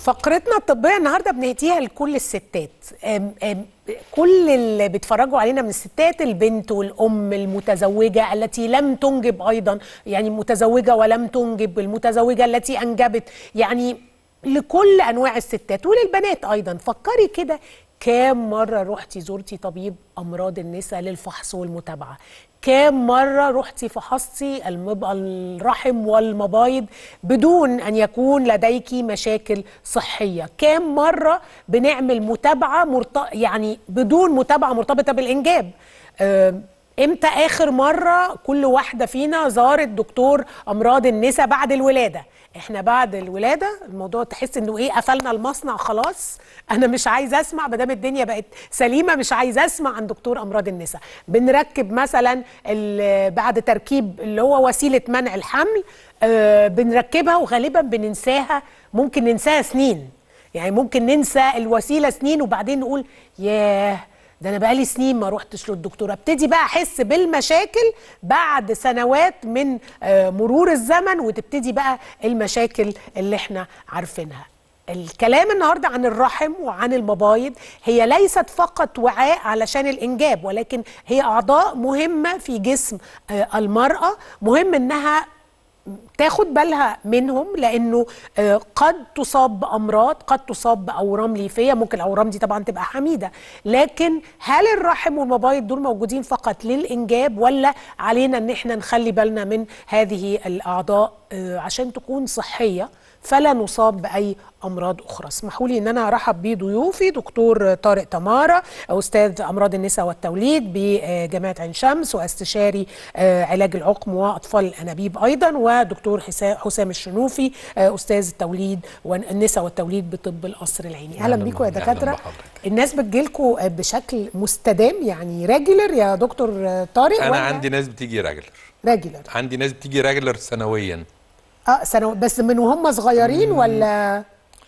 فقرتنا الطبية النهاردة بنهديها لكل الستات أم أم كل اللي بيتفرجوا علينا من الستات البنت والأم المتزوجة التي لم تنجب أيضا يعني متزوجة ولم تنجب المتزوجة التي أنجبت يعني لكل أنواع الستات وللبنات أيضا فكري كده كام مرة رحتي زرتي طبيب أمراض النساء للفحص والمتابعة كام مرة رحتي فحصتي المب... الرحم والمبايض بدون أن يكون لديك مشاكل صحية كام مرة بنعمل متابعة مرت... يعني بدون متابعة مرتبطة بالإنجاب أه... امتى اخر مره كل واحده فينا زارت دكتور امراض النساء بعد الولاده احنا بعد الولاده الموضوع تحس انه ايه قفلنا المصنع خلاص انا مش عايزه اسمع ما دام الدنيا بقت سليمه مش عايزه اسمع عن دكتور امراض النساء بنركب مثلا بعد تركيب اللي هو وسيله منع الحمل آه بنركبها وغالبا بننساها ممكن ننساها سنين يعني ممكن ننسى الوسيله سنين وبعدين نقول ياه ده انا بقالي سنين ما روحتش للدكتور ابتدي بقى احس بالمشاكل بعد سنوات من مرور الزمن وتبتدي بقى المشاكل اللي احنا عارفينها الكلام النهارده عن الرحم وعن المبايض هي ليست فقط وعاء علشان الانجاب ولكن هي اعضاء مهمه في جسم المراه مهم انها تاخد بالها منهم لانه قد تصاب بامراض قد تصاب باورام ليفيه ممكن الاورام دي طبعا تبقى حميده لكن هل الرحم والمبايض دول موجودين فقط للانجاب ولا علينا ان احنا نخلي بالنا من هذه الاعضاء عشان تكون صحيه فلا نصاب باي امراض اخرى اسمحوا لي ان انا ارحب بضيوفي دكتور طارق تماره استاذ امراض النساء والتوليد بجامعه عين شمس واستشاري علاج العقم واطفال الانابيب ايضا ودكتور حسام الشنوفي استاذ التوليد والنساء والتوليد بطب القصر العيني اهلا بيكم يا دكاتره الناس بتجيلكم بشكل مستدام يعني راجلر يا دكتور طارق انا عندي ناس بتيجي راجلر راجلر عندي ناس بتيجي راجلر سنويا اه سنو بس من وهم صغيرين ولا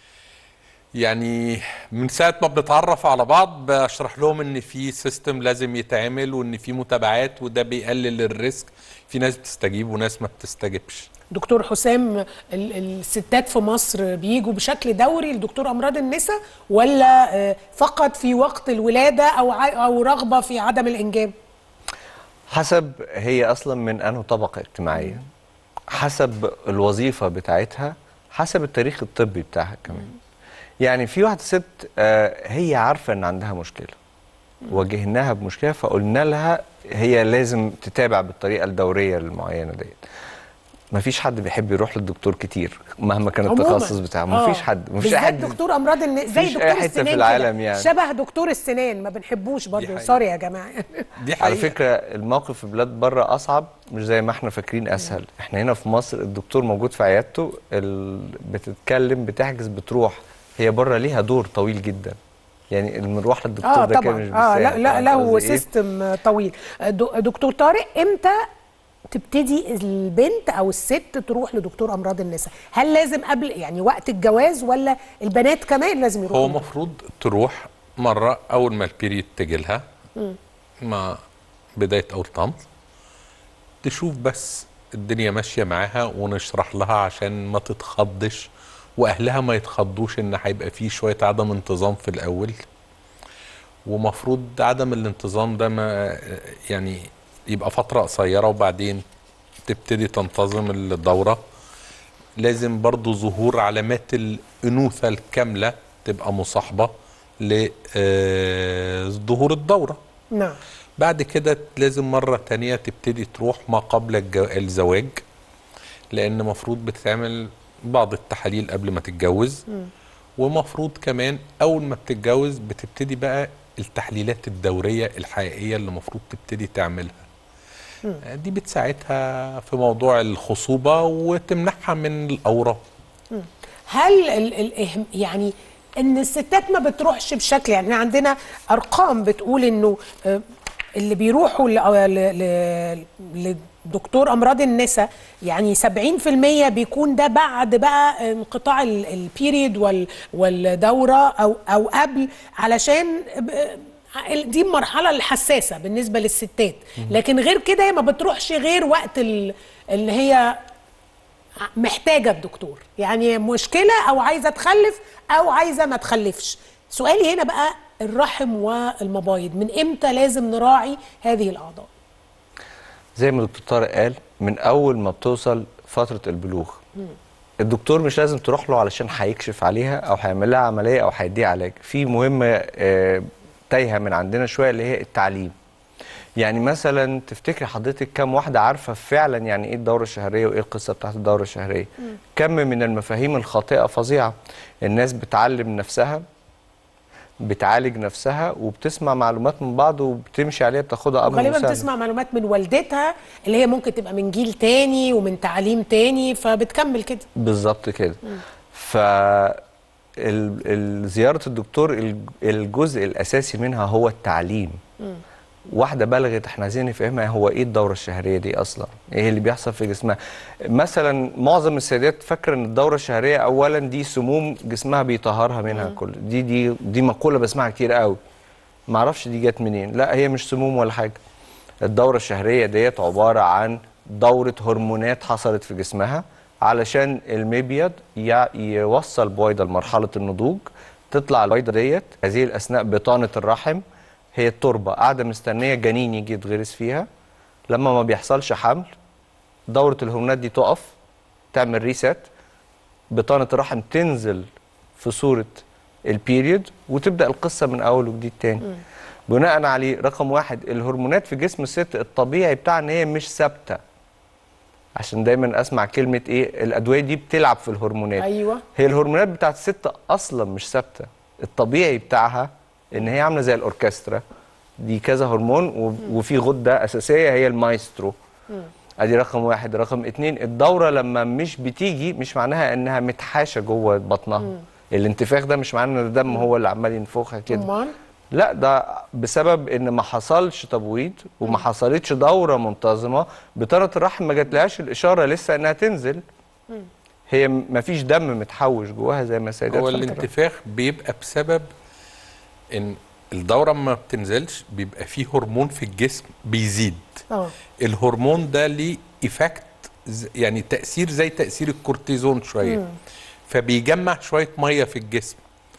يعني من ساعه ما بنتعرف على بعض بشرح لهم ان في سيستم لازم يتعمل وان في متابعات وده بيقلل الريسك في ناس بتستجيب وناس ما بتستجبش دكتور حسام الستات في مصر بيجوا بشكل دوري لدكتور امراض النساء ولا فقط في وقت الولاده او او رغبه في عدم الانجاب حسب هي اصلا من انه طبقه اجتماعيه حسب الوظيفه بتاعتها حسب التاريخ الطبي بتاعها كمان يعني في واحده ست هي عارفه ان عندها مشكله واجهناها بمشكله فقلنا لها هي لازم تتابع بالطريقه الدوريه المعينه ديت مفيش حد بيحب يروح للدكتور كتير مهما كان التخصص بتاعه مفيش حد مفيش حد دكتور امراض الن... زي دكتور السنان في العالم يعني شبه دكتور السنان ما بنحبوش برضه سوري يا جماعه دي حقيقة. على فكره الموقف في بلاد بره اصعب مش زي ما احنا فاكرين اسهل احنا هنا في مصر الدكتور موجود في عيادته ال... بتتكلم بتحجز بتروح هي بره ليها دور طويل جدا يعني المروح للدكتور آه ده طبعا. كان مش اه لا لا له سيستم طويل دكتور طارق امتى تبتدي البنت او الست تروح لدكتور امراض النساء هل لازم قبل يعني وقت الجواز ولا البنات كمان لازم يروحوا هو المفروض تروح مره اول ما البيريد تجي لها مع بدايه اول طمث تشوف بس الدنيا ماشيه معاها ونشرح لها عشان ما تتخضش واهلها ما يتخضوش ان هيبقى فيه شويه عدم انتظام في الاول ومفروض عدم الانتظام ده ما يعني يبقى فترة قصيرة وبعدين تبتدي تنتظم الدورة لازم برضو ظهور علامات الأنوثة الكاملة تبقى مصاحبة لظهور الدورة نعم بعد كده لازم مرة تانية تبتدي تروح ما قبل الزواج لأن مفروض بتتعمل بعض التحاليل قبل ما تتجوز م. ومفروض كمان أول ما بتتجوز بتبتدي بقى التحليلات الدورية الحقيقية اللي المفروض تبتدي تعملها دي بتساعدها في موضوع الخصوبة وتمنعها من الأورام هل ال ال يعني ان الستات ما بتروحش بشكل يعني عندنا ارقام بتقول انه اللي بيروحوا لدكتور امراض النساء يعني 70% بيكون ده بعد بقى انقطاع البيريد والدوره او او قبل علشان دي المرحلة الحساسة بالنسبة للستات لكن غير كده هي ما بتروحش غير وقت اللي هي محتاجه الدكتور يعني مشكله او عايزه تخلف او عايزه ما تخلفش سؤالي هنا بقى الرحم والمبايض من امتى لازم نراعي هذه الاعضاء زي ما الدكتور طارق قال من اول ما بتوصل فتره البلوغ الدكتور مش لازم تروح له علشان هيكشف عليها او هيعمل لها عمليه او هيديها علاج في مهمه آه، تايهه من عندنا شويه اللي هي التعليم يعني مثلا تفتكري حضرتك كم واحده عارفه فعلا يعني ايه الدوره الشهريه وايه القصه بتاعت الدوره الشهريه كم من المفاهيم الخاطئه فظيعه الناس بتعلم نفسها بتعالج نفسها وبتسمع معلومات من بعض وبتمشي عليها بتاخدها امر غالبا مساعد. بتسمع معلومات من والدتها اللي هي ممكن تبقى من جيل تاني ومن تعليم تاني فبتكمل كده بالظبط كده ف ال- ال- زيارة الدكتور الج- الجزء الأساسي منها هو التعليم واحدة بلغت احنا عايزين نفهمها هو ايه الدورة الشهرية دي أصلا ايه اللي بيحصل في جسمها مثلا معظم السيدات فاكرة ان الدورة الشهرية أولا دي سموم جسمها بيطهرها منها كل دي دي دي مقولة بسمعها كتير قوي معرفش دي جت منين لا هي مش سموم ولا حاجة الدورة الشهرية ديت عبارة عن دورة هرمونات حصلت في جسمها علشان المبيض يع- يوصل بويضة لمرحلة النضوج تطلع البويضة ديت هذه الأثناء بطانة الرحم هي التربة قاعدة مستنية جنين يجي يتغرس فيها لما ما بيحصلش حمل دورة الهرمونات دي تقف تعمل ريسات بطانة الرحم تنزل في صورة البيريود وتبدأ القصة من أول وجديد تاني بناء عليه رقم واحد الهرمونات في جسم الست الطبيعي بتاعها ان هي مش ثابته عشان دايما اسمع كلمه ايه الادويه دي بتلعب في الهرمونات أيوة. هي الهرمونات بتاعت الست اصلا مش ثابته الطبيعي بتاعها ان هي عامله زي الاوركسترا دي كذا هرمون و- وفي غده اساسيه هي المايسترو ادي رقم واحد رقم اتنين الدوره لما مش بتيجي مش معناها انها متحاشه جوه بطنها الانتفاخ ده مش معناه ان الدم هو اللي عمال ينفخها كده امال لا ده بسبب ان ما حصلش تبويض وما حصلتش دوره منتظمه بطانه الرحم ما جاتلهاش الاشاره لسه انها تنزل هي ما فيش دم متحوش جواها زي ما السيدات هو فاكرة. الانتفاخ بيبقى بسبب ان الدوره ما بتنزلش بيبقى فيه هرمون في الجسم بيزيد اه الهرمون ده ليه ايفكت يعني تاثير زي تاثير الكورتيزون شويه فبيجمع شويه ميه في الجسم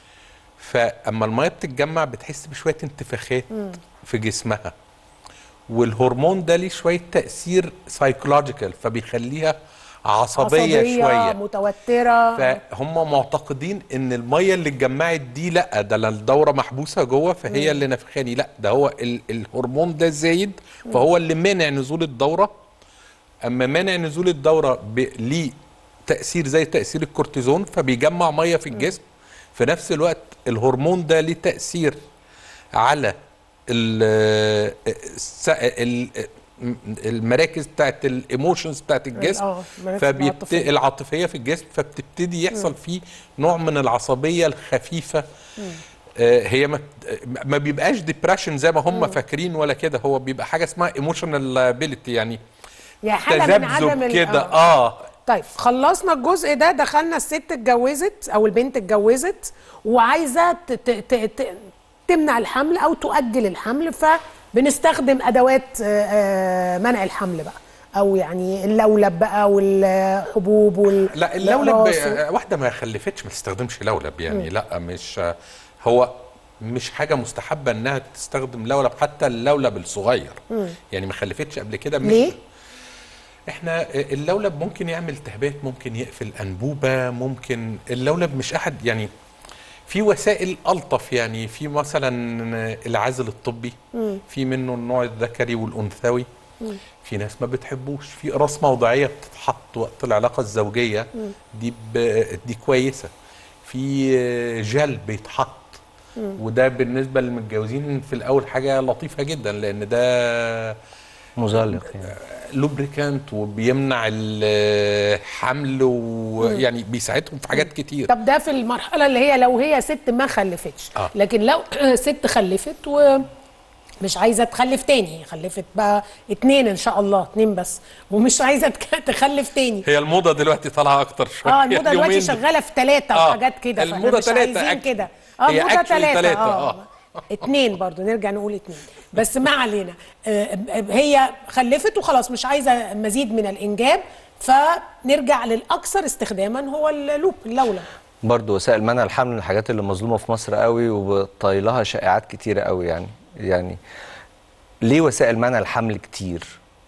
فاما الميه بتتجمع بتحس بشويه انتفاخات في جسمها والهرمون ده ليه شويه تاثير سايكولوجيكال فبيخليها عصبيه, شويه متوتره فهم معتقدين ان الميه اللي اتجمعت دي لا ده لا الدوره محبوسه جوه فهي اللي نفخاني لا ده هو ال الهرمون ده زايد فهو اللي مانع نزول الدوره اما مانع نزول الدوره ب- ليه تاثير زي تاثير الكورتيزون فبيجمع ميه في الجسم في نفس الوقت الهرمون ده ليه تاثير على ال- الس- ال- المراكز بتاعت الايموشنز بتاعت الجسم آه، المراكز فبيبت... العاطفية. العاطفيه في الجسم فبتبتدي يحصل فيه نوع من العصبيه الخفيفه آه هي ما, ما بيبقاش ديبريشن زي ما هم فاكرين ولا كده هو بيبقى حاجه اسمها ايموشنال ابيليتي يعني يعني حاله من عدم تذبذب ال- كده آه. اه طيب خلصنا الجزء ده دخلنا الست اتجوزت او البنت اتجوزت وعايزه ت- ت- ت- ت- تمنع الحمل او تؤجل الحمل فبنستخدم ادوات آه، آه، منع الحمل بقى او يعني اللولب بقى والحبوب وال لا اللولب الأقراص و- آه، واحده ما خلفتش ما تستخدمش لولب يعني لا مش آه، هو مش حاجه مستحبه انها تستخدم لولب حتى اللولب الصغير يعني ما خلفتش قبل كده مش ليه؟ احنا اللولب ممكن يعمل التهابات ممكن يقفل انبوبه ممكن اللولب مش احد يعني في وسائل الطف يعني في مثلا العازل الطبي في منه النوع الذكري والانثوي في ناس ما بتحبوش في اقراص موضعيه بتتحط وقت العلاقه الزوجيه دي ب... دي كويسه في جل بيتحط وده بالنسبه للمتجوزين في الاول حاجه لطيفه جدا لان ده مزلق يعني لوبريكانت وبيمنع الحمل ويعني بيساعدهم في حاجات كتير طب ده في المرحله اللي هي لو هي ست ما خلفتش آه. لكن لو ست خلفت ومش عايزه تخلف تاني خلفت بقى اتنين ان شاء الله اتنين بس ومش عايزه تك- تخلف تاني هي الموضه دلوقتي طالعه اكتر شويه اه الموضه اليومين دلوقتي دول. شغاله في ثلاثه آه، وحاجات كده فاحنا الموضة مش تلاتة عايزين actually. كده اه هي موضه actually ثلاثه تلاتة، اه آه. اتنين برضو نرجع نقول اتنين بس ما علينا آه، هي خلفت وخلاص مش عايزه مزيد من الانجاب فنرجع للاكثر استخداما هو اللوب اللولب برضه وسائل منع الحمل من الحاجات اللي مظلومه في مصر قوي وطايلها شائعات كتيره قوي يعني يعني ليه وسائل منع الحمل كتير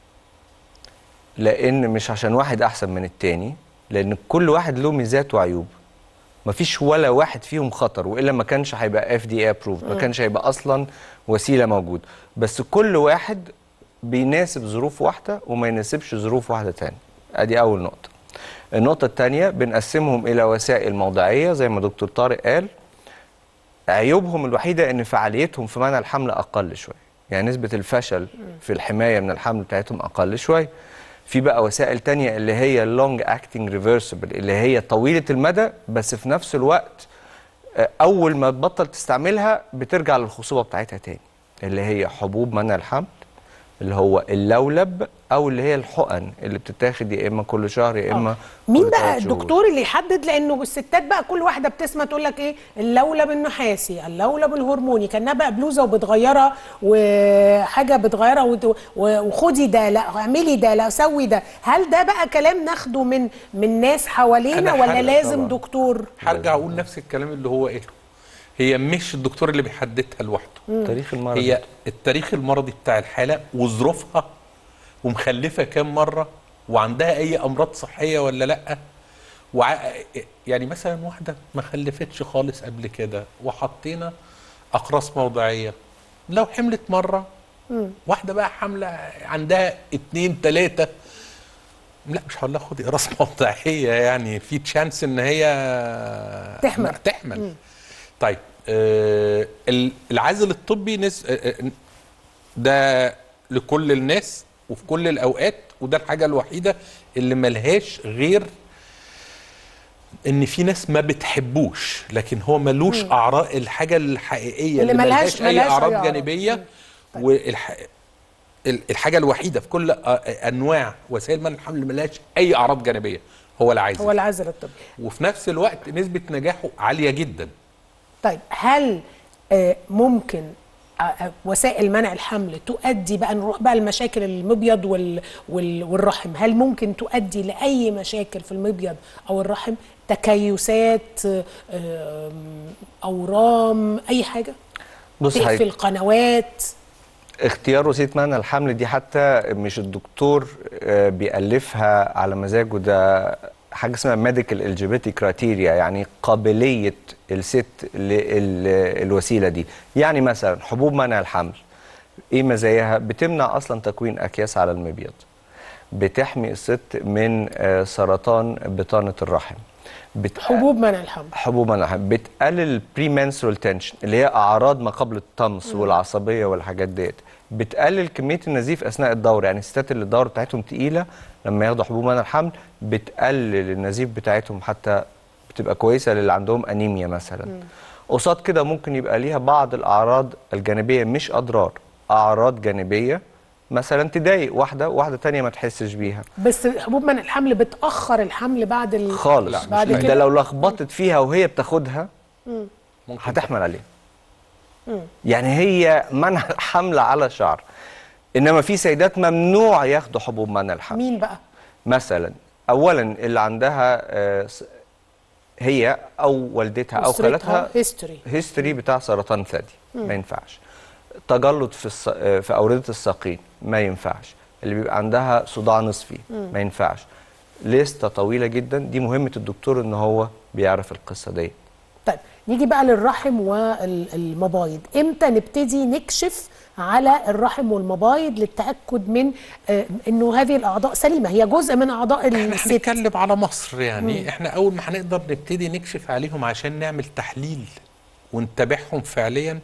لان مش عشان واحد احسن من التاني لان كل واحد له ميزات وعيوب مفيش ولا واحد فيهم خطر والا ما كانش هيبقى اف دي ابروف ما كانش هيبقى اصلا وسيله موجود بس كل واحد بيناسب ظروف واحده وما يناسبش ظروف واحده تاني ادي اول نقطه النقطه الثانيه بنقسمهم الى وسائل موضعيه زي ما دكتور طارق قال عيوبهم الوحيده ان فعاليتهم في منع الحمل اقل شويه يعني نسبه الفشل في الحمايه من الحمل بتاعتهم اقل شويه في بقى وسائل تانية اللي هي اللونج اكتنج ريفرسبل اللي هي طويله المدى بس في نفس الوقت آه، اول ما تبطل تستعملها بترجع للخصوبه بتاعتها تاني اللي هي حبوب منع الحمل اللي هو اللولب او اللي هي الحقن اللي بتتاخد يا اما كل شهر يا اما مين كل بقى تلات شهور. الدكتور اللي يحدد لانه الستات بقى كل واحده بتسمع تقول لك ايه اللولب النحاسي اللولب الهرموني كانها بقى بلوزه وبتغيرها وحاجه بتغيرها وت- و- وخدي ده لا اعملي ده لا سوي ده هل ده بقى كلام ناخده من من ناس حوالينا أنا ولا حاجة لازم طبعاً. دكتور هرجع اقول نفس الكلام اللي هو قاله هي مش الدكتور اللي بيحددها لوحده تاريخ المرض هي التاريخ المرضي بتاع الحاله وظروفها ومخلفه كام مره وعندها اي امراض صحيه ولا لا وع... يعني مثلا واحده ما خلفتش خالص قبل كده وحطينا اقراص موضعيه لو حملت مره واحده بقى حامله عندها اتنين تلاته لا مش هقول لها خدي اقراص موضعيه يعني في تشانس ان هي تحمل. تحمل طيب آه ال- العازل الطبي نس... آه، آه، ده لكل الناس وفي كل الاوقات وده الحاجه الوحيده اللي ملهاش غير ان في ناس ما بتحبوش لكن هو ملوش اعراض الحاجه الحقيقيه اللي اللي, ملهاش- ملهاش, اي ملهاش أي اعراض أعراض. جانبيه والح... ال- الحاجه الوحيده في كل آه، انواع وسائل منع الحمل ملهاش اي اعراض جانبيه هو العازل هو العازل الطبي وفي نفس الوقت نسبه نجاحه عاليه جدا طيب هل آه، ممكن آه، آه، وسائل منع الحمل تؤدي بقى نروح بقى المشاكل المبيض وال وال والرحم هل ممكن تؤدي لأي مشاكل في المبيض أو الرحم تكيسات آه، آم، أورام أي حاجة بص تقفل حضرتك قنوات اختيار وسيله منع الحمل دي حتى مش الدكتور آه، بيألفها على مزاجه ده حاجه اسمها ميديكال الجيبيتي كرايتيريا يعني قابليه الست للوسيله دي يعني مثلا حبوب منع الحمل ايه مزاياها بتمنع اصلا تكوين اكياس على المبيض بتحمي الست من آه، سرطان بطانه الرحم بت... حبوب منع الحمل حبوب منع الحمل بتقلل البري منسترال تنشن اللي هي اعراض ما قبل الطمس والعصبيه والحاجات ديت بتقلل كميه النزيف اثناء الدوره يعني الستات اللي الدوره بتاعتهم تقيله لما ياخدوا حبوب منع الحمل بتقلل النزيف بتاعتهم حتى بتبقى كويسه للي عندهم انيميا مثلا قصاد كده ممكن يبقى ليها بعض الاعراض الجانبيه مش اضرار اعراض جانبيه مثلا تضايق واحده واحده تانية ما تحسش بيها بس حبوب منع الحمل بتأخر الحمل بعد ال... خالص لا، مش بعد ده كده لو لخبطت فيها وهي بتاخدها ممكن هتحمل عليه يعني هي منع الحمل على شعر انما في سيدات ممنوع ياخدوا حبوب منع الحمل مين بقى مثلا اولا اللي عندها آه، س- هي او والدتها او خالتها هيستوري هيستوري بتاع سرطان ثدي ما ينفعش تجلط في الص... آه، في اوردة الساقين ما ينفعش اللي بيبقى عندها صداع نصفي ما ينفعش لستة طويلة جدا دي مهمة الدكتور ان هو بيعرف القصة دي طيب نيجي بقى للرحم والمبايض امتى نبتدي نكشف على الرحم والمبايض للتاكد من آه، انه هذه الاعضاء سليمه هي جزء من اعضاء احنا الست هنتكلم على مصر يعني احنا اول ما هنقدر نبتدي نكشف عليهم عشان نعمل تحليل ونتابعهم فعليا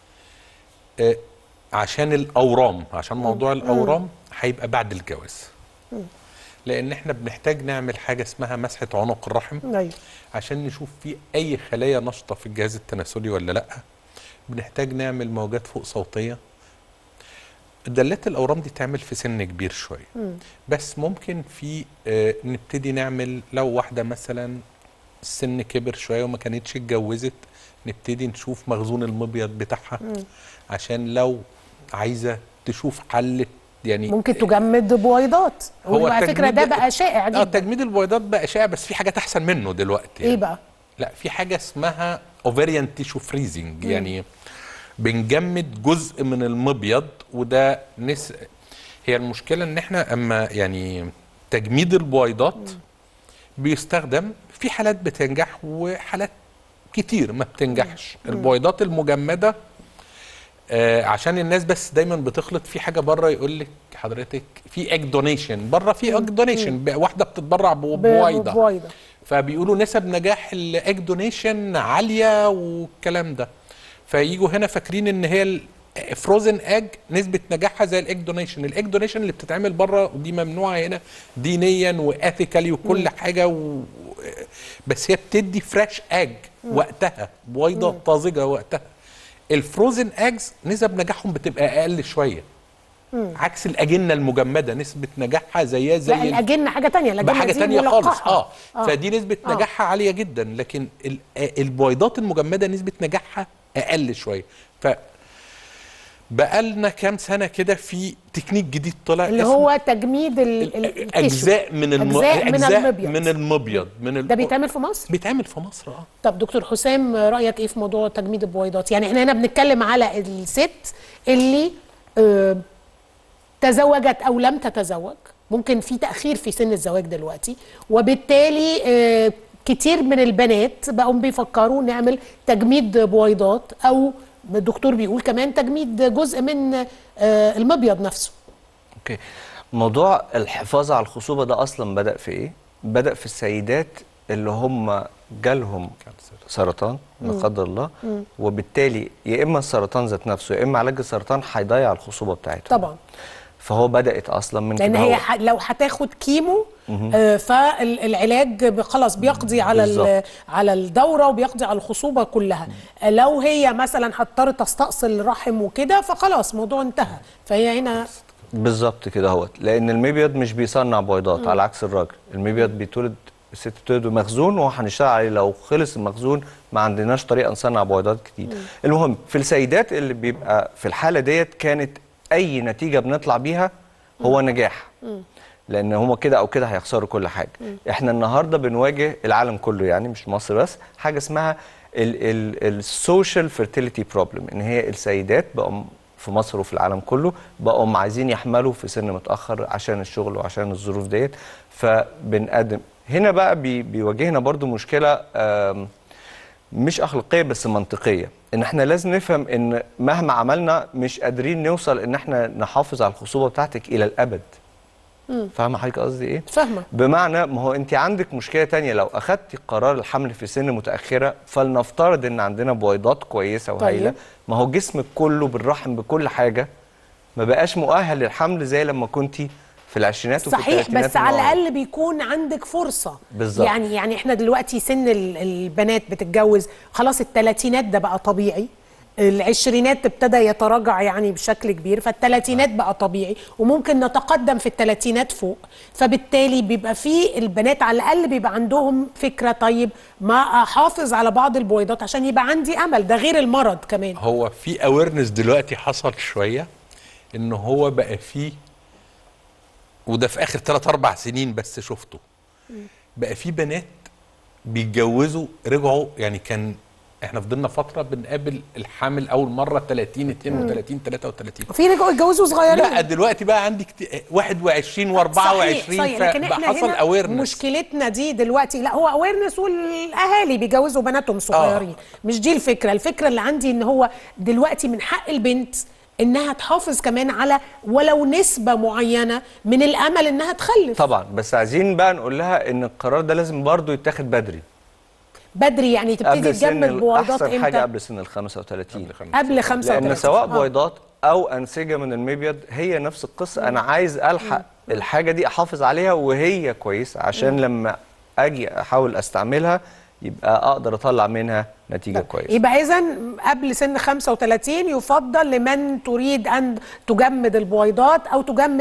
آه، عشان الاورام عشان موضوع الاورام هيبقى بعد الجواز لان احنا بنحتاج نعمل حاجه اسمها مسحه عنق الرحم ايوه عشان نشوف في اي خلايا نشطه في الجهاز التناسلي ولا لا بنحتاج نعمل موجات فوق صوتيه دلات الاورام دي تعمل في سن كبير شويه بس ممكن في آه، نبتدي نعمل لو واحده مثلا السن كبر شويه وما كانتش اتجوزت نبتدي نشوف مخزون المبيض بتاعها عشان لو عايزه تشوف حل يعني ممكن تجمد بويضات هو على فكره ده تجميد- بقى شائع اه جدا تجميد البويضات بقى شائع بس في حاجات احسن منه دلوقتي ايه بقى لا في حاجه اسمها اوفريان تيشو فريزنج يعني بنجمد جزء من المبيض وده نس هي المشكله ان احنا اما يعني تجميد البويضات بيستخدم في حالات بتنجح وحالات كتير ما بتنجحش البويضات المجمده آه عشان الناس بس دايما بتخلط في حاجه بره يقول لك حضرتك في اج دونيشن بره في اج دونيشن واحده بتتبرع بو- ب- بويضه بويضه فبيقولوا نسب نجاح الاج دونيشن عاليه والكلام ده فييجوا هنا فاكرين ان هي فروزن اج نسبه نجاحها زي الاج دونيشن الاج دونيشن اللي بتتعمل بره ودي ممنوعه هنا دينيا واثيكالي وكل حاجه و... بس هي بتدي فريش اج وقتها بويضه طازجه وقتها الفروزن اجز نسب نجاحهم بتبقى اقل شويه عكس الاجنه المجمده نسبه نجاحها زيها زي لا ال- الاجنه حاجه تانية الاجنه بحاجه دي تانية خالص ملقحة. اه, آه. فدي نسبه آه. نجاحها عاليه جدا لكن ال- آه، البويضات المجمده نسبه نجاحها اقل شويه ف بقالنا كام سنه كده في تكنيك جديد طلع اللي اسمه هو تجميد ال- ال- التيشو. اجزاء من الم... أجزاء من أجزاء المبيض. من المبيض من ال... ده بيتعمل في مصر بيتعمل في مصر اه طب دكتور حسام رايك ايه في موضوع تجميد البويضات يعني احنا هنا بنتكلم على الست اللي آه، تزوجت او لم تتزوج ممكن في تاخير في سن الزواج دلوقتي وبالتالي آه، كتير من البنات بقوا بيفكروا نعمل تجميد بويضات او الدكتور بيقول كمان تجميد جزء من آه، المبيض نفسه اوكي موضوع الحفاظ على الخصوبه ده اصلا بدا في ايه بدا في السيدات اللي هم جالهم سرطان لا قدر الله وبالتالي يا اما السرطان ذات نفسه يا اما علاج السرطان هيضيع الخصوبه بتاعتهم طبعا فهو بدات اصلا من لان كده هي هو. ح- لو هتاخد كيمو آه، فالعلاج ب- خلاص بيقضي على ال- بالظبط. على الدوره وبيقضي على الخصوبه كلها آه، لو هي مثلا هتضطر تستأصل رحم وكده فخلاص الموضوع انتهى فهي هنا بالظبط كده اهوت لان المبيض مش بيصنع بويضات على عكس الراجل المبيض بيتولد الست بتولد بمخزون وهنشتغل عليه لو خلص المخزون ما عندناش طريقه نصنع بويضات جديده المهم في السيدات اللي بيبقى في الحاله ديت كانت اي نتيجه بنطلع بيها هو نجاح لان هما كده او كده هيخسروا كل حاجه احنا النهارده بنواجه العالم كله يعني مش مصر بس حاجه اسمها السوشيال فيرتيليتي بروبلم ان هي السيدات بقوا في مصر وفي العالم كله بقوا عايزين يحملوا في سن متاخر عشان الشغل وعشان الظروف ديت فبنقدم هنا بقى بي بيواجهنا برضو مشكله آم، مش اخلاقيه بس منطقيه ان احنا لازم نفهم ان مهما عملنا مش قادرين نوصل ان احنا نحافظ على الخصوبه بتاعتك الى الابد فاهمه حضرتك قصدي ايه فاهمه بمعنى ما هو انت عندك مشكله تانية لو اخدتي قرار الحمل في سن متاخره فلنفترض ان عندنا بويضات كويسه وهايله طيب. ما هو جسمك كله بالرحم بكل حاجه ما بقاش مؤهل للحمل زي لما كنتي في العشرينات وفي صحيح الثلاثينات بس على المواعيد. الاقل بيكون عندك فرصه بالظبط. يعني يعني احنا دلوقتي سن ال- البنات بتتجوز خلاص الثلاثينات ده بقى طبيعي العشرينات ابتدى يتراجع يعني بشكل كبير فالثلاثينات بقى طبيعي وممكن نتقدم في الثلاثينات فوق فبالتالي بيبقى في البنات على الاقل بيبقى عندهم فكره طيب ما احافظ على بعض البويضات عشان يبقى عندي امل ده غير المرض كمان هو في اويرنس دلوقتي حصل شويه ان هو بقى فيه وده في اخر 3 4 سنين بس شفته بقى في بنات بيتجوزوا رجعوا يعني كان احنا فضلنا فتره بنقابل الحامل اول مره 30 32 33 في رجعوا يتجوزوا صغيرين لا دلوقتي بقى عندي كت- 21 و24 صحيح صحيح لكن احنا فحصل هنا اويرنس مشكلتنا دي دلوقتي لا هو اويرنس والاهالي بيجوزوا بناتهم صغيرين آه. مش دي الفكره الفكره اللي عندي ان هو دلوقتي من حق البنت انها تحافظ كمان على ولو نسبه معينه من الامل انها تخلف طبعا بس عايزين بقى نقول لها ان القرار ده لازم برضو يتاخد بدري بدري يعني تبتدي قبل سن تجمل ال- بويضات احسن حاجه امتى قبل سن ال 35 قبل 35 لان سواء آه. بويضات او انسجه من المبيض هي نفس القصه انا عايز الحق الحاجه دي احافظ عليها وهي كويسه عشان لما اجي احاول استعملها يبقى اقدر اطلع منها نتيجه كويسه يبقى اذا قبل سن 35 يفضل لمن تريد ان تجمد البويضات او تجمد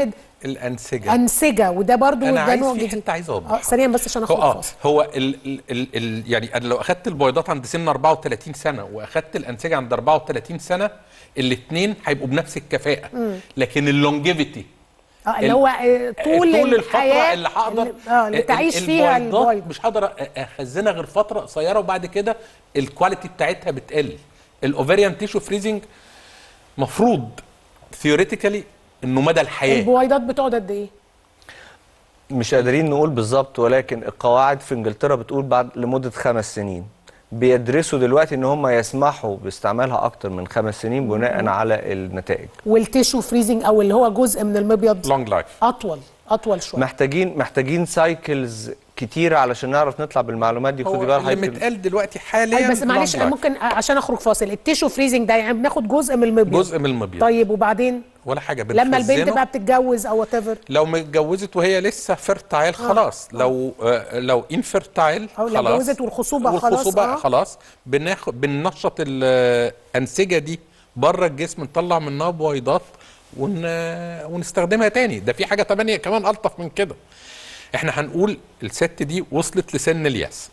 الانسجه انسجه وده برضو انا ده عايز نوع في جديد حته عايز اه اوضحها سريعا بس عشان هو اخد اه فاصل هو ال ال ال ال يعني انا لو اخدت البيضات عند سن 34 سنه واخدت الانسجه عند 34 سنه الاثنين هيبقوا بنفس الكفاءه لكن اللونجيفيتي اه اللي هو آه، طول, طول الحياه الفتره اللي هقدر اللي, آه اللي ال- تعيش ال- فيها البيضات البويض مش هقدر أ- اخزنها غير فتره قصيره وبعد كده الكواليتي بتاعتها بتقل الاوفريان تيشو فريزنج مفروض ثيوريتيكالي انه مدى الحياه البويضات بتقعد قد ايه؟ مش قادرين نقول بالظبط ولكن القواعد في انجلترا بتقول بعد لمده خمس سنين بيدرسوا دلوقتي ان هم يسمحوا باستعمالها اكتر من خمس سنين بناء على النتائج والتيشو فريزنج او اللي هو جزء من المبيض لونج لايف اطول اطول شويه محتاجين محتاجين سايكلز كتيره علشان نعرف نطلع بالمعلومات دي خدي هو بال اللي حضرتك متقال دلوقتي حاليا طيب بس معلش long life. ممكن عشان اخرج فاصل التيشو فريزنج ده يعني بناخد جزء من المبيض جزء من المبيض طيب وبعدين ولا حاجه لما البنت بنخزنه. بقى بتتجوز او وات ايفر لو متجوزت وهي لسه فيرتايل خلاص لو آه لو انفيرتايل أو لو خلاص اتجوزت والخصوبة خلاص، والخصوبه آه. خلاص بناخد بننشط الانسجه دي بره الجسم نطلع منها بويضات ون... ونستخدمها تاني ده في حاجه تانية كمان الطف من كده احنا هنقول الست دي وصلت لسن الياس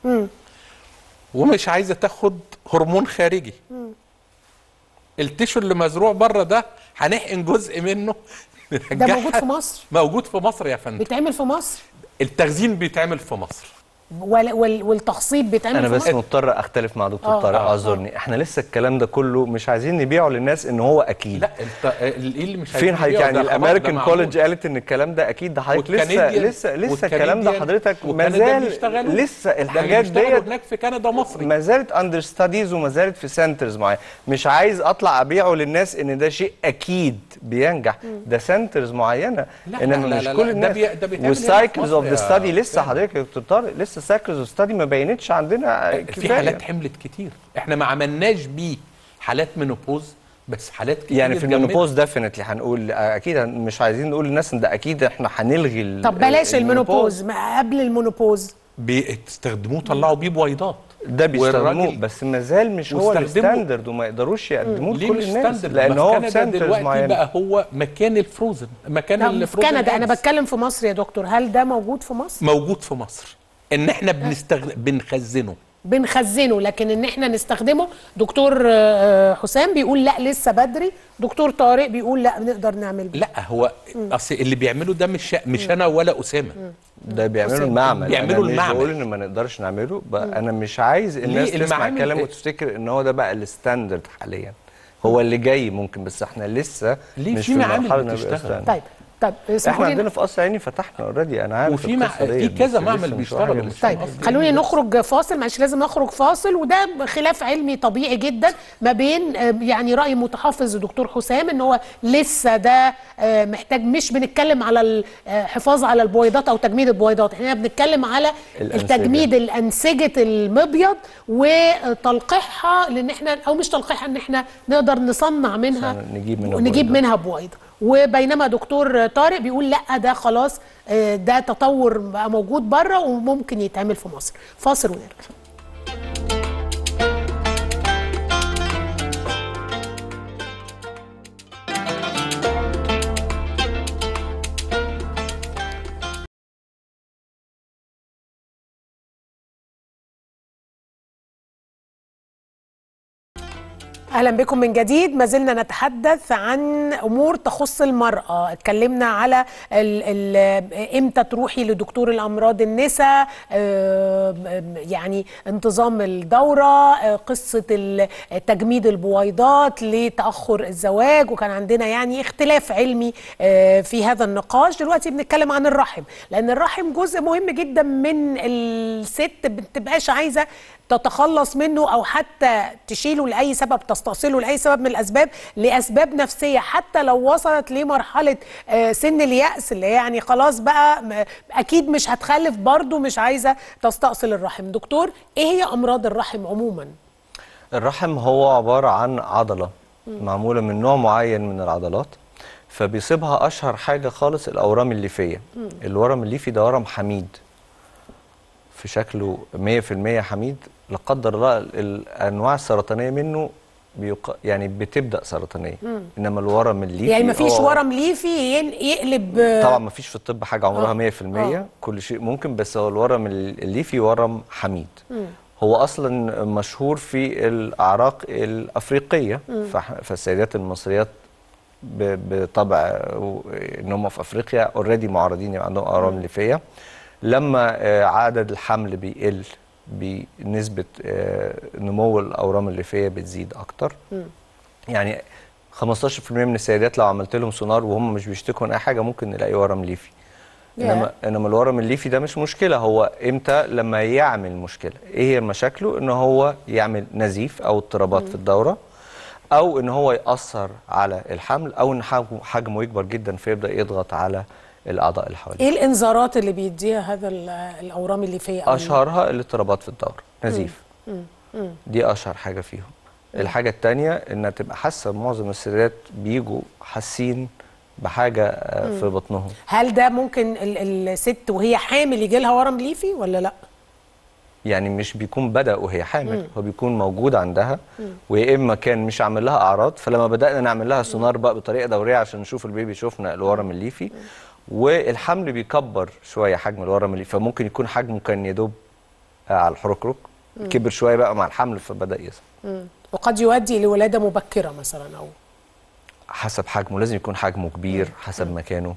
ومش عايزه تاخد هرمون خارجي التيشو اللي مزروع بره ده هنحقن جزء منه ده نرجعها- موجود في مصر موجود في مصر يا فندم بيتعمل في مصر التخزين بيتعمل في مصر وال وال والتخصيب بيتعمل انا في بس مصر مضطر اختلف مع دكتور آه. طارق آه. اعذرني احنا لسه الكلام ده كله مش عايزين نبيعه للناس ان هو اكيد لا انت ايه اللي مش فين عايزين حضرتك نبيعه؟ يعني ده خلاص، ده الامريكان معمول. كولج قالت ان الكلام ده اكيد ده حضرتك لسه والكنديان- لسه لسه الكلام ده والكنديان- حضرتك ما وكندا زال بيشتغلوا. لسه ده اللي الحاجات بيشتغلوا ديت هناك في كندا مصري ما زالت اندر ستاديز وما زالت في سنترز معينه مش عايز اطلع ابيعه للناس ان ده شيء اكيد بينجح ده سنترز معينه لا، انما لا، مش لا، كل ده الناس بي- ده بيتعمل هنا والسايكلز في اوف ذا مصر يا ستادي لسه فندم. حضرتك يا دكتور طارق لسه السايكلز اوف ستادي ما بينتش عندنا في كفاية. حالات حملت كتير احنا ما عملناش بيه حالات منوبوز بس حالات كتير يعني في اتجمدت. المينوبوز ديفينتلي هنقول اكيد هن- مش عايزين نقول للناس ان ده اكيد احنا هنلغي ال- طب بلاش المينوبوز. المونوبوز ما قبل المونوبوز بيستخدموه طلعوا بيه بويضات ده بيستخدموه والراجل- بس ما زال مش هو واستخدموا- الستاندرد وما يقدروش يقدموه ليه لكل مش الناس ستاندرد لان ما هو في في كندا سنترز دلوقتي معينه بقى هو مكان الفروزن مكان طب في الفروزن كندا انا eggs. بتكلم في مصر يا دكتور هل ده موجود في مصر موجود في مصر ان احنا بنستغل بنخزنه بنخزنه لكن ان احنا نستخدمه دكتور آه، حسام بيقول لا لسه بدري دكتور طارق بيقول لا نقدر نعمل بيه لا هو اصل اللي بيعمله ده مش مش انا ولا اسامه ده بيعملوا بص، المعمل بيعملوا أنا المعمل. مش بقول ان ما نقدرش نعمله بقى انا مش عايز الناس تسمع المعامل- الكلام وتفتكر ان هو ده بقى الستاندرد حاليا هو اللي جاي ممكن بس احنا لسه ليه مش في في معامل المرحله إنه يبقى بتشتغل؟ ستاندرد. طيب طيب اسمحوا احنا لي عندنا في قصر عيني فتحنا اوريدي انا عارف وفي مع- القصة في ديت، كذا بس معمل لسه مش بيشتغلوا، واحدة مش بس. طيب قصدي خلوني إيه بس. نخرج فاصل معلش لازم نخرج فاصل وده خلاف علمي طبيعي جدا ما بين آه، يعني راي متحفظ الدكتور حسام ان هو لسه ده آه، محتاج مش بنتكلم على الحفاظ على البويضات او تجميد البويضات احنا بنتكلم على الأنسجة. التجميد الانسجه المبيض وتلقيحها لان احنا او مش تلقيحها ان احنا نقدر نصنع منها عشان نجيب منها نجيب بويضات. منها بويضه وبينما دكتور طارق بيقول لا ده خلاص آه، ده تطور بقى موجود بره وممكن يتعمل في مصر فاصل ونرجع اهلا بكم من جديد ما زلنا نتحدث عن امور تخص المراه اتكلمنا على ال ال امتى تروحي لدكتور الامراض النساء آه، يعني انتظام الدوره آه، قصه ال- تجميد البويضات لتاخر الزواج وكان عندنا يعني اختلاف علمي آه، في هذا النقاش دلوقتي بنتكلم عن الرحم لان الرحم جزء مهم جدا من الست بتبقاش عايزه تتخلص منه او حتى تشيله لاي سبب تستأصله لاي سبب من الاسباب لاسباب نفسيه حتى لو وصلت لمرحله آه، سن اليأس اللي هي يعني خلاص بقى م- اكيد مش هتخلف برضه مش عايزه تستأصل الرحم دكتور ايه هي امراض الرحم عموما الرحم هو عبارة عن عضلة معمولة من نوع معين من العضلات فبيصيبها أشهر حاجة خالص الأورام الليفية الورم الليفي ده ورم حميد في شكله 100% حميد لا قدر الله ال- الأنواع السرطانية منه بيق... يعني بتبدا سرطانيه انما الورم الليفي يعني مفيش هو- ورم ليفي ين- يقلب طبعا ما فيش في الطب حاجه عمرها آه. 100% آه. كل شيء ممكن بس هو الورم الليفي ورم حميد هو اصلا مشهور في الاعراق الافريقيه فح- فالسيدات المصريات ب- بطبع و- ان هم في افريقيا اوريدي معرضين يبقى عندهم اورام ليفيه لما آه، عدد الحمل بيقل بنسبه آه، نمو الاورام الليفيه بتزيد اكتر يعني 15% من السيدات لو عملت لهم سونار وهم مش بيشتكوا من اي حاجه ممكن نلاقي ورم ليفي انما انما الورم الليفي ده مش مشكله هو امتى لما يعمل مشكله ايه هي مشاكله ان هو يعمل نزيف او اضطرابات في الدوره او ان هو ياثر على الحمل او ان حجمه- حجمه يكبر جدا فيبدا يضغط على الاعضاء اللي حواليه ايه الانذارات اللي بيديها هذا ال- الاورام الليفيه أو اشهرها الاضطرابات في الدوره نزيف دي اشهر حاجه فيهم الحاجه التانية انها تبقى حاسه معظم السيدات بيجوا حاسين بحاجه آه، في بطنهم هل ده ممكن ال- الست وهي حامل يجي لها ورم ليفي ولا لا يعني مش بيكون بدا وهي حامل هو بيكون موجود عندها ويا اما كان مش عامل لها اعراض فلما بدانا نعمل لها سونار بقى بطريقه دوريه عشان نشوف البيبي شفنا الورم الليفي والحمل بيكبر شويه حجم الورم الليفي فممكن يكون حجمه كان يدوب آه، على الحركرك كبر شويه بقى مع الحمل فبدا يظهر وقد يؤدي لولاده مبكره مثلا او حسب حجمه لازم يكون حجمه كبير حسب مكانه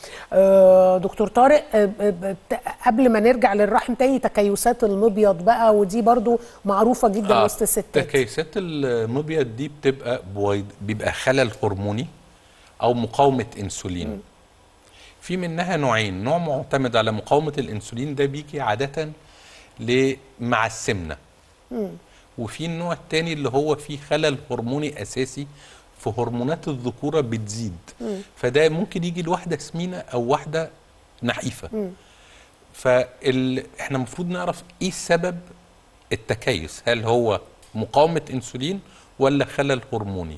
آه، دكتور طارق آه، آه، بت- قبل ما نرجع للرحم تاني تكيسات المبيض بقى ودي برضو معروفه جدا آه، وسط الستات تكيسات المبيض دي بتبقى بويض بيبقى خلل هرموني او مقاومه انسولين في منها نوعين نوع معتمد على مقاومه الانسولين ده بيجي عاده ل- مع السمنه وفي النوع التاني اللي هو فيه خلل هرموني اساسي في هرمونات الذكوره بتزيد فده ممكن يجي لواحده سمينه او واحده نحيفه فال... احنا المفروض نعرف ايه السبب التكيس هل هو مقاومه انسولين ولا خلل هرموني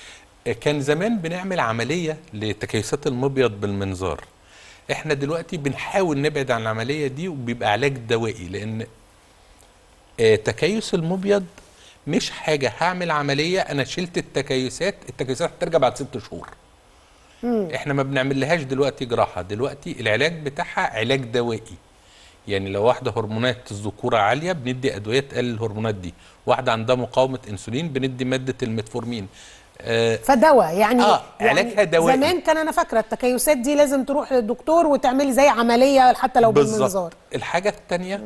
كان زمان بنعمل عمليه لتكيسات المبيض بالمنظار احنا دلوقتي بنحاول نبعد عن العمليه دي وبيبقى علاج دوائي لان آه، تكيس المبيض مش حاجه هعمل عمليه انا شلت التكيسات التكيسات هترجع بعد ست شهور احنا ما بنعملهاش دلوقتي جراحه دلوقتي العلاج بتاعها علاج دوائي يعني لو واحده هرمونات الذكوره عاليه بندي ادويه تقلل الهرمونات دي واحده عندها مقاومه انسولين بندي ماده الميتفورمين آه فدواء يعني آه، يعني علاجها دوائي. زمان كان انا فاكره التكيسات دي لازم تروح للدكتور وتعملي زي عمليه حتى لو بالمنظار بالظبط الحاجه الثانيه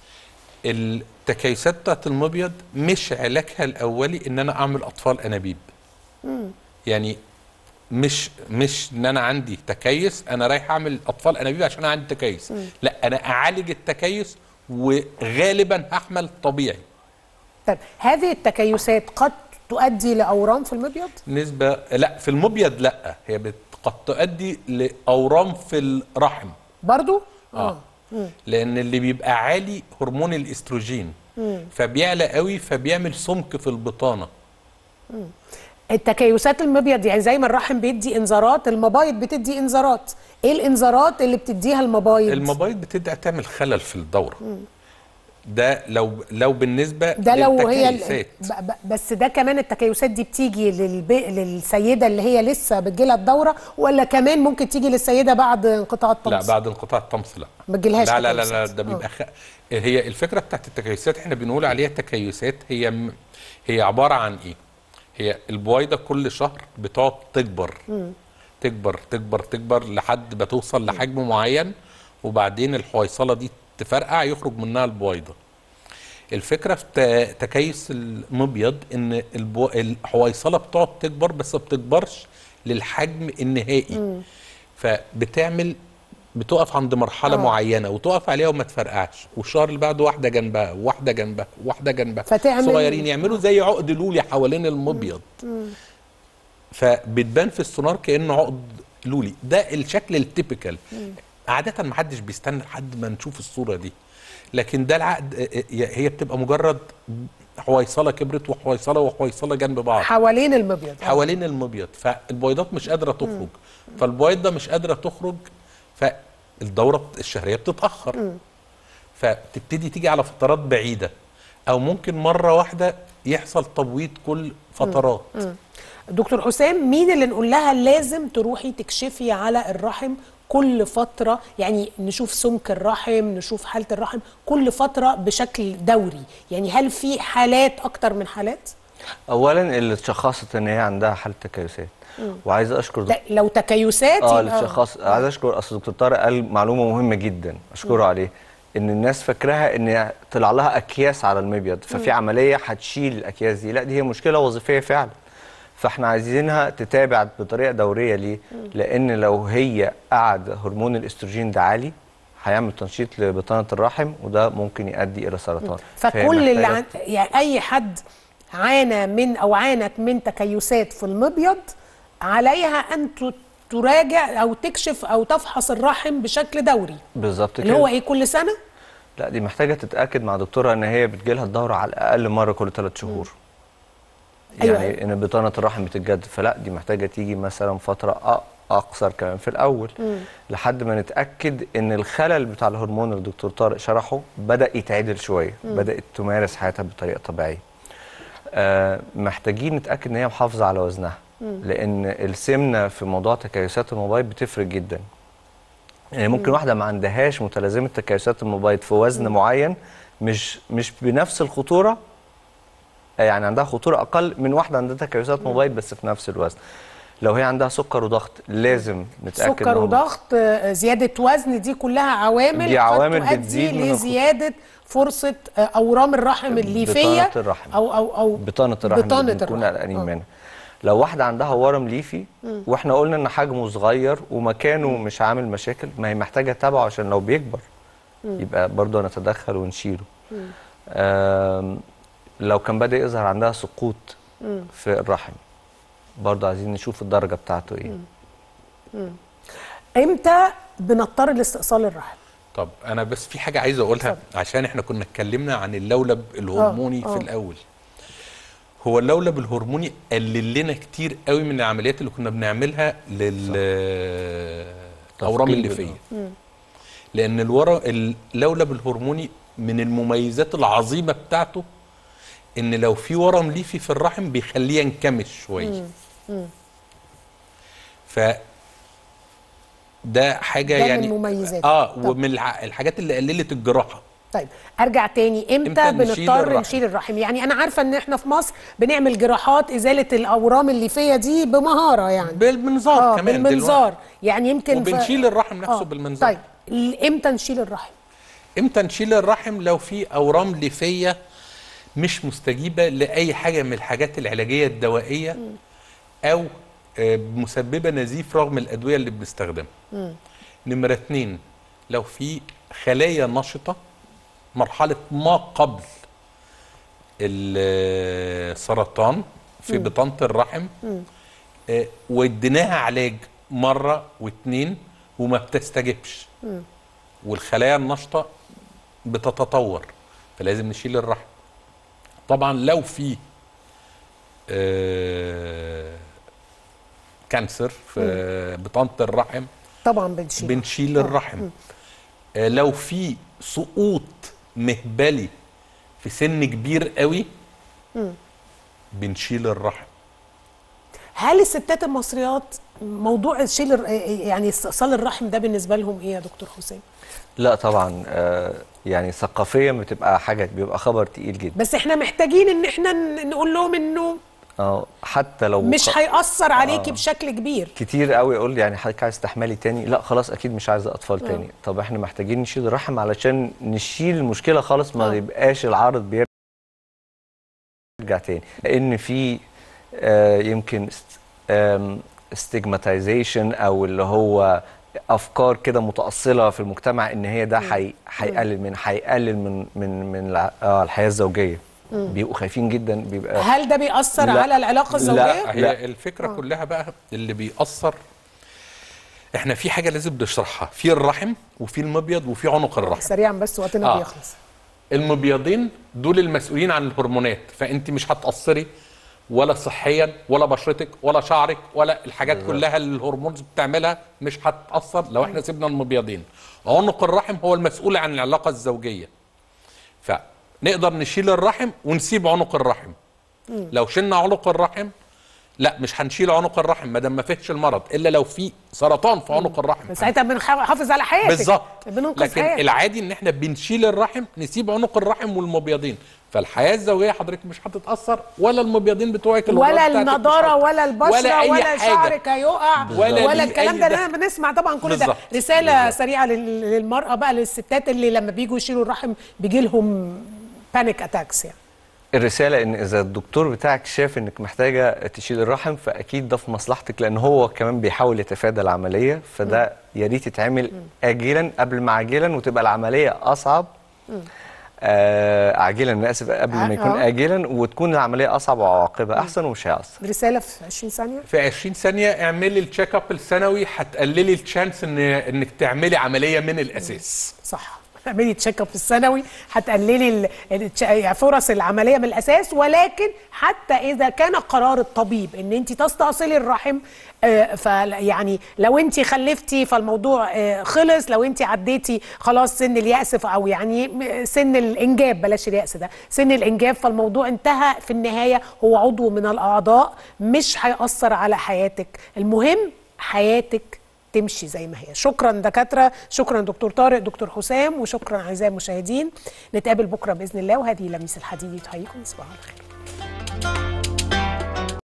التكيسات بتاعت المبيض مش علاجها الاولي ان انا اعمل اطفال انابيب يعني مش مش ان انا عندي تكيس انا رايح اعمل اطفال انابيب عشان انا عندي تكيس لا انا اعالج التكيس وغالبا هحمل طبيعي طيب هذه التكيسات قد تؤدي لاورام في المبيض نسبه لا في المبيض لا هي بت- قد تؤدي لاورام في الرحم برضو اه لان اللي بيبقى عالي هرمون الاستروجين فبيعلى قوي فبيعمل سمك في البطانه التكيسات المبيض يعني زي ما الرحم بيدي انذارات المبايض بتدي انذارات ايه الانذارات اللي بتديها المبايض المبايض بتبدا تعمل خلل في الدوره ده لو لو بالنسبه ده لو هي ال- للتكيسات. ب- ب- بس ده كمان التكيسات دي بتيجي للب... للسيده اللي هي لسه بتجيلها الدوره ولا كمان ممكن تيجي للسيده بعد انقطاع الطمس لا بعد انقطاع الطمس لا ما تجيلهاش لا لا لا, لا تكيسات. ده بيبقى خ... هي الفكره بتاعت التكيسات احنا بنقول عليها تكيسات هي م... هي عباره عن ايه هي البويضه كل شهر بتقعد تكبر تكبر تكبر تكبر لحد ما توصل لحجم معين وبعدين الحويصله دي تفرقع يخرج منها البويضه الفكره في ت- تكيس المبيض ان البو... الحويصله بتقعد تكبر بس ما بتكبرش للحجم النهائي فبتعمل بتقف عند مرحله آه. معينه وتقف عليها وما تفرقعش والشهر اللي بعده واحده جنبها واحده جنبها واحده جنبها فتعمل- صغيرين يعملوا زي عقد لولي حوالين المبيض فبتبان في السونار كانه عقد لولي ده الشكل التيبيكال عاده ما حدش بيستنى لحد ما نشوف الصوره دي لكن ده العقد آه، آه، هي بتبقى مجرد حويصله كبرت وحويصله وحويصله جنب بعض حوالين المبيض حوالين المبيض فالبويضات مش قادره تخرج فالبويضه مش قادره تخرج فالدوره بت- الشهريه بتتاخر فتبتدي تيجي على فترات بعيده او ممكن مره واحده يحصل تبويض كل فترات دكتور حسام مين اللي نقول لها لازم تروحي تكشفي على الرحم كل فترة يعني نشوف سمك الرحم نشوف حالة الرحم كل فترة بشكل دوري يعني هل في حالات أكتر من حالات؟ اولا اللي اتشخصت ان هي عندها حاله تكيسات وعايز اشكر لا لو تكيسات اه يبقى- اللي اتشخص عايز اشكر اصل دكتور طارق قال معلومه مهمه جدا اشكره عليه ان الناس فاكراها ان طلع لها اكياس على المبيض ففي عمليه هتشيل الاكياس دي لا دي هي مشكله وظيفيه فعلا فاحنا عايزينها تتابع بطريقه دوريه ليه لان لو هي قعد هرمون الاستروجين ده عالي هيعمل تنشيط لبطانه الرحم وده ممكن يؤدي الى سرطان فهي فكل اللي محتاجة- عن... يعني أي حد عانى من أو عانت من تكيسات في المبيض عليها أن ت- تراجع أو تكشف أو تفحص الرحم بشكل دوري بالظبط اللي كده هو إيه كل سنة؟ لا دي محتاجه تتاكد مع دكتورها ان هي بتجيلها الدوره على الاقل مره كل ثلاث شهور أيوة. يعني ان بطانه الرحم بتتجدد فلا دي محتاجه تيجي مثلا فتره أ- اقصر كمان في الاول لحد ما نتاكد ان الخلل بتاع الهرمون اللي الدكتور طارق شرحه بدا يتعدل شويه بدات تمارس حياتها بطريقه طبيعيه آه محتاجين نتاكد ان هي محافظه على وزنها لان السمنه في موضوع تكيسات الموبايل بتفرق جدا يعني ممكن واحده ما عندهاش متلازمه تكيسات الموبايل في وزن معين مش مش بنفس الخطوره يعني عندها خطوره اقل من واحده عندها تكيسات موبايل بس في نفس الوزن لو هي عندها سكر وضغط لازم نتاكد سكر إن هم- وضغط آه، زيادة وزن دي كلها عوامل دي قد عوامل تؤدي بتزيد من الخط- لزيادة فرصة آه، أورام الرحم الليفية بطانة الرحم. أو أو أو بطانه الرحم بطانة اللي بنكون الرحم. قلقانين آه. منها لو واحده عندها ورم ليفي واحنا قلنا ان حجمه صغير ومكانه مش عامل مشاكل ما هي محتاجه تتابعه عشان لو بيكبر يبقى برضه نتدخل ونشيله آم، لو كان بدا يظهر عندها سقوط في الرحم برضه عايزين نشوف الدرجه بتاعته ايه إمتى بنضطر لاستئصال الرحم؟ طب انا بس في حاجه عايز اقولها عشان احنا كنا اتكلمنا عن اللولب الهرموني آه. في الاول هو اللولب الهرموني قلل لنا كتير قوي من العمليات اللي كنا بنعملها للاورام تفقيد الليفيه لان الورا اللولب الهرموني من المميزات العظيمه بتاعته ان لو في ورم ليفي في الرحم بيخليه ينكمش شويه ف ده حاجه ده من يعني مميزاته. اه طب. ومن الع- الحاجات اللي قللت الجراحه طيب ارجع تاني امتى, إمتى نشيل بنضطر الرحم؟ نشيل الرحم يعني انا عارفه ان احنا في مصر بنعمل جراحات ازاله الاورام الليفيه دي بمهاره يعني بالمنظار اه كمان بالمنظار يعني يمكن ف- وبنشيل الرحم نفسه آه. بالمنظار. طيب ال- امتى نشيل الرحم امتى نشيل الرحم لو في اورام ليفيه مش مستجيبه لاي حاجه من الحاجات العلاجيه الدوائيه او آه، مسببه نزيف رغم الادويه اللي بنستخدمها نمره اتنين لو في خلايا نشطه مرحله ما قبل السرطان في بطانه الرحم آه، واديناها علاج مره واتنين وما بتستجبش والخلايا النشطه بتتطور فلازم نشيل الرحم طبعا لو في آه، كانسر في بطانه الرحم طبعا بنشيل بنشيل الرحم آه، لو في سقوط مهبلي في سن كبير قوي بنشيل الرحم هل الستات المصريات موضوع شيل الر- يعني استئصال الرحم ده بالنسبه لهم ايه يا دكتور حسام لا طبعا آه يعني ثقافيا بتبقى حاجه بيبقى خبر تقيل جدا بس احنا محتاجين ان احنا ن- نقول لهم انه اه حتى لو مش ق- هيأثر عليكي آه. بشكل كبير كتير قوي يقول لي يعني حضرتك عايز تحملي تاني لا خلاص اكيد مش عايزه اطفال تاني طب احنا محتاجين نشيل الرحم علشان نشيل المشكله خالص ما آه. يبقاش العرض بيرجع تاني لان في آه يمكن ستيجماتيزيشن او اللي هو افكار كده متاصله في المجتمع ان هي ده حي- هيقلل من هيقلل من من من الع- آه الحياه الزوجيه بيبقوا خايفين جدا بيبقى هل ده بيأثر لا. على العلاقه لا. الزوجيه هي لا. الفكره كلها بقى اللي بيأثر احنا في حاجه لازم نشرحها في الرحم وفي المبيض وفي عنق الرحم سريعا بس وقتنا آه. بيخلص المبيضين دول المسؤولين عن الهرمونات فانت مش هتأثري ولا صحيا ولا بشرتك ولا شعرك ولا الحاجات كلها اللي الهرمونز بتعملها مش هتأثر لو احنا سيبنا المبيضين عنق الرحم هو المسؤول عن العلاقة الزوجية نقدر نشيل الرحم ونسيب عنق الرحم لو شلنا عنق الرحم لا مش هنشيل عنق الرحم ما دام ما فيش المرض الا لو في سرطان في عنق الرحم ساعتها بنحافظ على حياتك بالظبط بننقذ لكن حياتك العادي ان احنا بنشيل الرحم نسيب عنق الرحم والمبيضين فالحياه الزوجيه حضرتك مش هتتاثر ولا المبيضين بتوعك الولاد ولا بتاعتك مش النضاره هت- ولا البشره ولا, ولا, أي حاجة. شعرك هيقع ولا ولا, ليه الكلام أي ده دخل. انا بنسمع طبعا كل ده بالظبط. رساله بالظبط. سريعه لل- للمراه بقى للستات اللي لما بيجوا يشيلوا الرحم بيجي لهم بانيك اتاكس يعني الرسالة إن إذا الدكتور بتاعك شاف إنك محتاجة تشيل الرحم فأكيد ده في مصلحتك لأن هو كمان بيحاول يتفادى العملية فده يا ريت يتعمل آجلا قبل ما عاجلا وتبقى العملية أصعب آه عاجلا أنا آسف قبل آه، ما يكون آه. آجلا وتكون العملية أصعب وعواقبها أحسن ومش هيأثر رساله في 20 ثانيه في 20 ثانيه اعملي التشيك اب السنوي هتقللي الشانس ان انك تعملي عمليه من الاساس صح اعملي تشيك اب السنوي هتقللي ال- التش- يعني فرص العمليه من الاساس ولكن حتى اذا كان قرار الطبيب ان انت تستأصلي الرحم آه، فيعني لو انت خلفتي فالموضوع آه، خلص لو انت عديتي خلاص سن اليأس ف- او يعني م- سن الانجاب بلاش اليأس ده سن الانجاب فالموضوع انتهى في النهايه هو عضو من الاعضاء مش هيأثر على حياتك المهم حياتك تمشي زي ما هي شكرا دكاتره شكرا دكتور طارق دكتور حسام وشكرا اعزائي المشاهدين نتقابل بكره باذن الله وهذه لميس الحديد تحييكم صباح الخير